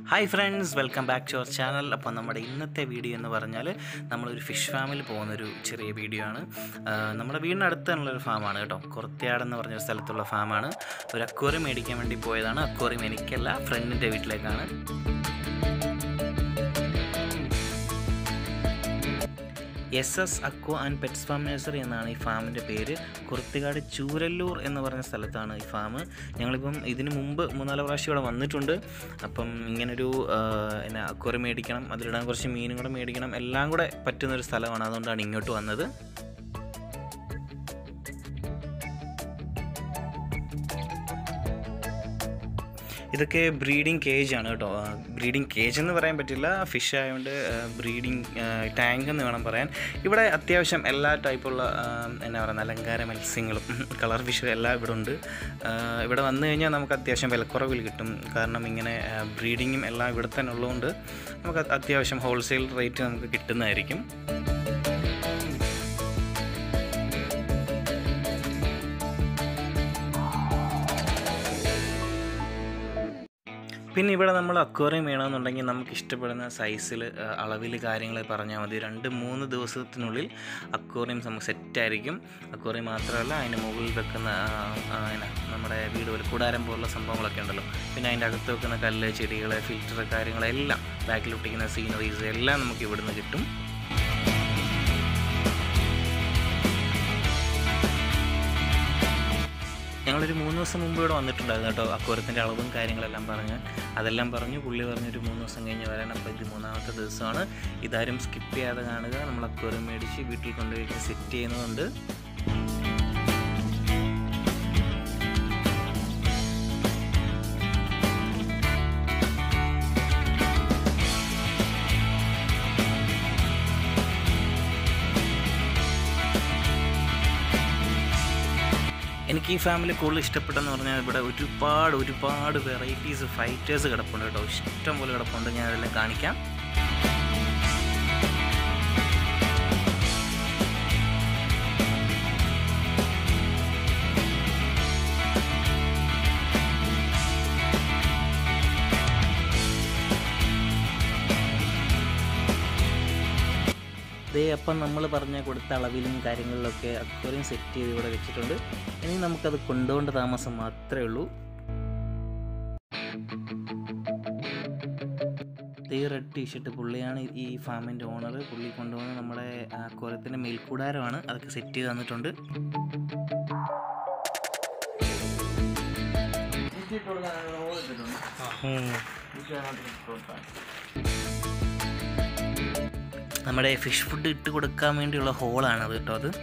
hi friends welcome back to our channel അപ്പോൾ നമ്മുടെ ഇന്നത്തെ വീഡിയോ എന്ന് പറഞ്ഞാൽ നമ്മളൊരു ഫിഷ് ഫാമിൽ പോകുന്നൊരു ചെറിയ വീഡിയോ ആണ് ആ, നമ്മുടെ വീടിനടുത്ത് തന്നെയുള്ളൊരു ഫാമാണ് കേട്ടോ കുറത്തിയാട് എന്ന് പറഞ്ഞൊരു സ്ഥലത്തുള്ള ഫാമാണ് ഒരു അക്വറി മേടിക്കാൻ വേണ്ടി പോയതാണ് അക്വറിയം എനിക്കല്ല ഫ്രണ്ടിൻ്റെ വീട്ടിലേക്കാണ് S S aqua and pets farm nursery എന്നാണ് ഈ ഫാമിൻ്റെ പേര് കുർത്തിക്കാട് ചൂരല്ലൂർ എന്ന് പറഞ്ഞ സ്ഥലത്താണ് ഈ ഫാം ഞങ്ങളിപ്പം ഇതിന് മുമ്പ് മൂന്നാല് പ്രാവശ്യം ഇവിടെ വന്നിട്ടുണ്ട് അപ്പം ഇങ്ങനൊരു ആ, എന്നാ അക്വറി മേടിക്കണം അതിലിടാൻ കുറച്ച് മീനും കൂടെ മേടിക്കണം എല്ലാം കൂടെ പറ്റുന്നൊരു സ്ഥലമാണ് അതുകൊണ്ടാണ് ഇങ്ങോട്ട് വന്നത് ഇതൊക്കെ ബ്രീഡിംഗ് കേജ് ആണ് കേട്ടോ ബ്രീഡിംഗ് കേജ് എന്ന് പറയാൻ പറ്റില്ല ഫിഷ് ആയതുകൊണ്ട് ബ്രീഡിംഗ് ടാങ്ക് എന്ന് വേണം പറയാൻ ഇവിടെ അത്യാവശ്യം എല്ലാ ടൈപ്പുള്ള ആ, എന്നാ പറയുക അലങ്കാര മത്സ്യങ്ങളും കളർ ഫിഷും എല്ലാം ഇവിടെ ഉണ്ട് ആ, ഇവിടെ വന്നു കഴിഞ്ഞാൽ നമുക്ക് അത്യാവശ്യം വിലക്കുറവിൽ കിട്ടും കാരണം ഇങ്ങനെ ബ്രീഡിങ്ങും എല്ലാം ഇവിടെ തന്നെ ഉള്ളതുകൊണ്ട് നമുക്ക് അത്യാവശ്യം ഹോൾസെയിൽ റേറ്റ് നമുക്ക് കിട്ടുന്നതായിരിക്കും പിന്നെ ഇവിടെ നമ്മൾ അക്വേറിയം വേണമെന്നുണ്ടെങ്കിൽ നമുക്ക് ഇഷ്ടപ്പെടുന്ന സൈസിൽ അളവിൽ കാര്യങ്ങൾ പറഞ്ഞാൽ മതി രണ്ട് മൂന്ന് ദിവസത്തിനുള്ളിൽ അക്വേറിയം നമുക്ക് സെറ്റായിരിക്കും അക്വേറിയം മാത്രമല്ല അതിൻ്റെ മുകളിൽ വെക്കുന്ന ആ, ആ, എന്നാ, നമ്മുടെ വീട് പോലെ കൂടാരം പോലുള്ള സംഭവങ്ങളൊക്കെ ഉണ്ടല്ലോ പിന്നെ അതിൻ്റെ അകത്ത് വെക്കുന്ന കല്ല് ചെടികൾ ഫിൽറ്റർ കാര്യങ്ങളെല്ലാം ബാക്കിൽ ഒട്ടിക്കുന്ന സീനറീസ് എല്ലാം നമുക്ക് ഇവിടുന്ന് കിട്ടും ഞങ്ങളൊരു മൂന്ന് ദിവസം മുമ്പ് ഇവിടെ വന്നിട്ടുണ്ടായിരുന്നു കേട്ടോ അക്വരത്തിൻ്റെ അളവും കാര്യങ്ങളെല്ലാം പറഞ്ഞ് അതെല്ലാം പറഞ്ഞു പുള്ളി പറഞ്ഞൊരു മൂന്ന് ദിവസം കഴിഞ്ഞ് വരാൻ അപ്പോൾ ഇത് മൂന്നാമത്തെ ദിവസമാണ് ഇതാരും സ്കിപ്പ് ചെയ്യാതെ കാണുക നമ്മൾ അക്വരം മേടിച്ച് വീട്ടിൽ കൊണ്ടുപോയി സെറ്റ് ചെയ്യുന്നതുകൊണ്ട് എനിക്ക് ഈ ഫാമിലി കൂടുതൽ ഇഷ്ടപ്പെട്ടെന്ന് പറഞ്ഞാൽ ഇവിടെ ഒരുപാട് ഒരുപാട് വെറൈറ്റീസ് ഫൈറ്റേഴ്സ് കിടപ്പുണ്ട് കേട്ടോ ഇഷ്ടം പോലെ കിടപ്പുണ്ട് ഞാൻ അതെല്ലാം കാണിക്കാം ദേ അപ്പം നമ്മൾ പറഞ്ഞ കൊടുത്ത അളവിലും കാര്യങ്ങളിലൊക്കെ അക്വറിയം സെറ്റ് ചെയ്ത് ഇവിടെ വെച്ചിട്ടുണ്ട് ഇനി നമുക്കത് കൊണ്ടുപോകേണ്ട താമസം മാത്രമേ ഉള്ളൂ ഈ റെഡ് ടീഷർട്ട് പുള്ളിയാണ് ഈ ഫാമിൻ്റെ ഓണർ പുള്ളി കൊണ്ടുവന്ന് നമ്മുടെ അക്വറിയത്തിൻ്റെ മേൽക്കൂടാരമാണ് അതൊക്കെ സെറ്റ് ചെയ്ത് തന്നിട്ടുണ്ട് നമ്മുടെ ഫിഷ് ഫുഡ് ഇട്ട് കൊടുക്കാൻ വേണ്ടിയുള്ള ഹോളാണ് അത് കേട്ടോ അത്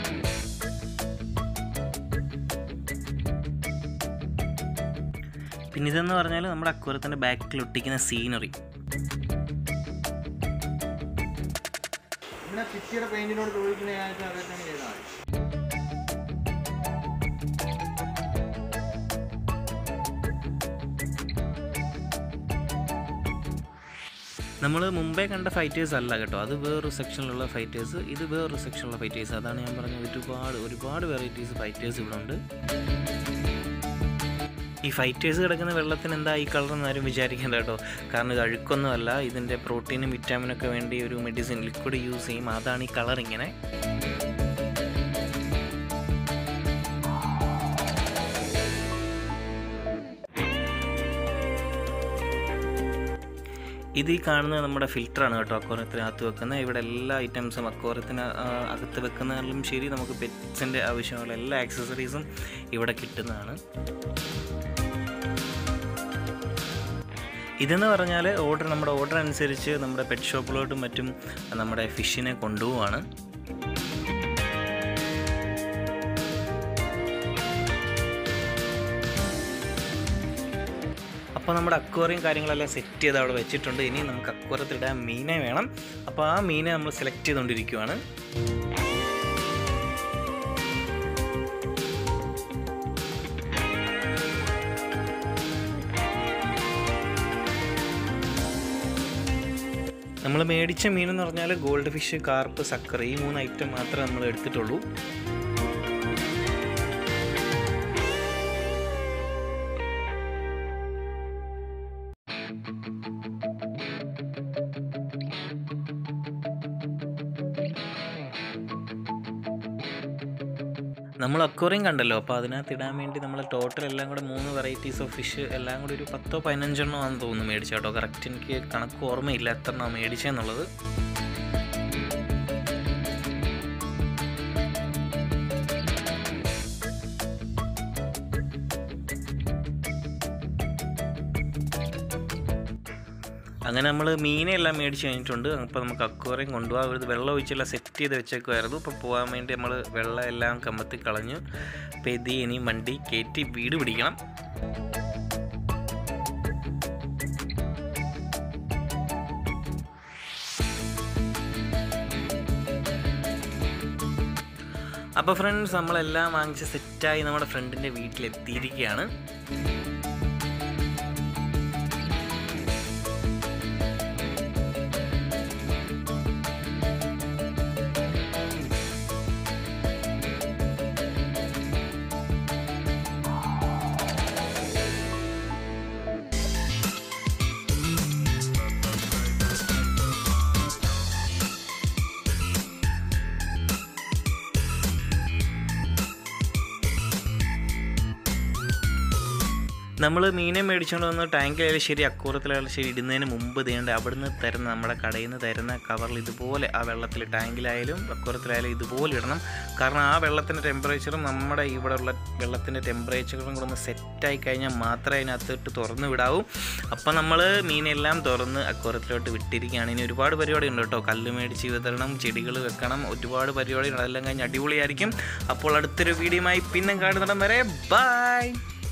പിന്നെ ഇതെന്ന് പറഞ്ഞാൽ നമ്മുടെ അക്വരത്തിൻ്റെ ബാക്കിൽ ഒട്ടിക്കുന്ന സീനറി പിന്നെ ഭിത്തിയുടെ പെയിന്റിനോട് ചോദിക്കുന്നതായിട്ട് അതൊക്കെ ചെയ്താൽ മതി നമ്മൾ മുമ്പേ കണ്ട ഫൈറ്റേഴ്സ് അല്ല കേട്ടോ അത് വേറൊരു സെക്ഷനിലുള്ള ഫൈറ്റേഴ്സ് ഇത് വേറൊരു സെക്ഷനിലുള്ള ഫൈറ്റേഴ്സ് അതാണ് ഞാൻ പറഞ്ഞത് ഒരുപാട് ഒരുപാട് വെറൈറ്റീസ് ഫൈറ്റേഴ്സ് ഇവിടെ ഉണ്ട് ഈ ഫൈറ്റേഴ്സ് കിടക്കുന്ന വെള്ളത്തിന് എന്താ ഈ കളർ എന്ന് ആരും വിചാരിക്കേണ്ട കേട്ടോ കാരണം ഇത് അഴുക്കൊന്നുമല്ല ഇതിൻ്റെ പ്രോട്ടീനും വിറ്റാമിനും ഒക്കെ വേണ്ടി ഒരു മെഡിസിൻ ലിക്വിഡ് യൂസ് ചെയ്യും അതാണ് ഈ കളർ ഇങ്ങനെ ഇത് ഈ കാണുന്നത് നമ്മുടെ ഫിൽറ്ററാണ് കേട്ടോ അക്വാറിയത്തിനകത്ത് വെക്കുന്നത് ഇവിടെ എല്ലാ ഐറ്റംസും അക്വാറിയത്തിന് ആ, അകത്ത് വെക്കുന്നതിലും ശരി നമുക്ക് പെറ്റ്സിൻ്റെ ആവശ്യമുള്ള എല്ലാ ആക്സസറീസും ഇവിടെ കിട്ടുന്നതാണ് ഇതെന്ന് പറഞ്ഞാൽ ഓർഡർ നമ്മുടെ ഓർഡർ അനുസരിച്ച് നമ്മുടെ പെറ്റ് ഷോപ്പിലോട്ടും മറ്റും നമ്മുടെ ഫിഷിനെ കൊണ്ടുപോവാണ് അപ്പോൾ നമ്മുടെ അക്വറിയും കാര്യങ്ങളെല്ലാം സെറ്റ് ചെയ്ത് അവിടെ വെച്ചിട്ടുണ്ട് ഇനി നമുക്ക് അക്വറത്തിടാൻ മീനെ വേണം അപ്പോൾ ആ മീനെ നമ്മൾ സെലക്ട് ചെയ്തുകൊണ്ടിരിക്കുവാണ് നമ്മൾ മേടിച്ച മീൻ എന്ന് പറഞ്ഞാൽ ഗോൾഡ് ഫിഷ് കാർപ്പ് സക്കർ ഈ മൂന്ന് ഐറ്റം മാത്രമേ നമ്മൾ എടുത്തിട്ടുള്ളൂ നമ്മൾ അക്വറിയം കണ്ടല്ലോ അപ്പോൾ അതിനകത്ത് ഇടാൻ വേണ്ടി നമ്മൾ ടോട്ടൽ എല്ലാം കൂടെ മൂന്ന് വെറൈറ്റീസ് ഓഫ് ഫിഷ് എല്ലാം കൂടി ഒരു പത്തോ പതിനഞ്ചെണ്ണോ ആണെന്ന് തോന്നുന്നു മേടിച്ച കേട്ടോ കറക്റ്റ് എനിക്ക് കണക്ക് ഓർമ്മയില്ല എത്ര എണ്ണം മേടിച്ചെന്നുള്ളത് അങ്ങനെ നമ്മൾ മീനെല്ലാം മേടിച്ച് കഴിഞ്ഞിട്ടുണ്ട് അപ്പോൾ നമുക്ക് അക്വറിയം കൊണ്ടുപോകാം ഒരു വെള്ളം ഒഴിച്ചെല്ലാം സെറ്റ് ചെയ്ത് വെച്ചേക്കുമായിരുന്നു ഇപ്പോൾ പോകാൻ വേണ്ടി നമ്മൾ വെള്ളം എല്ലാം കമ്പത്തി കളഞ്ഞു അപ്പോൾ ഇത് ഇനി വണ്ടി കയറ്റി വീട് പിടിക്കണം അപ്പോൾ ഫ്രണ്ട്സ് നമ്മളെല്ലാം വാങ്ങിച്ച് സെറ്റായി നമ്മുടെ ഫ്രണ്ടിൻ്റെ വീട്ടിലെത്തിയിരിക്കുകയാണ് നമ്മൾ മീനെ മേടിച്ചുകൊണ്ട് വന്ന് ടാങ്കിലായാലും ശരി അക്കൂറത്തിലായാലും ശരി ഇടുന്നതിന് മുമ്പ് ഇതേണ്ട അവിടുന്ന് തരുന്ന നമ്മുടെ കടയിൽ നിന്ന് തരുന്ന കവറിൽ ഇതുപോലെ ആ വെള്ളത്തിൽ ടാങ്കിലായാലും അക്കൂറത്തിലായാലും ഇതുപോലെ ഇടണം കാരണം ആ വെള്ളത്തിൻ്റെ ടെമ്പറേച്ചറും നമ്മുടെ ഇവിടെ ഉള്ള വെള്ളത്തിൻ്റെ ടെമ്പറേച്ചറും കൂടെ ഒന്ന് സെറ്റായി കഴിഞ്ഞാൽ മാത്രമേ അതിനകത്തിട്ട് തുറന്ന് വിടാവൂ അപ്പം നമ്മൾ മീനെല്ലാം തുറന്ന് അക്കൂറത്തിലോട്ട് വിട്ടിരിക്കുകയാണ് ഇനി ഒരുപാട് പരിപാടി ഉണ്ട് കേട്ടോ കല്ല് മേടിച്ച് വിതരണം ചെടികൾ വെക്കണം ഒരുപാട് പരിപാടികൾ അതെല്ലാം കഴിഞ്ഞ് അടിപൊളിയായിരിക്കും അപ്പോൾ അടുത്തൊരു വീഡിയോയുമായി പിന്നെ കാണുന്നിടം വരെ ബൈ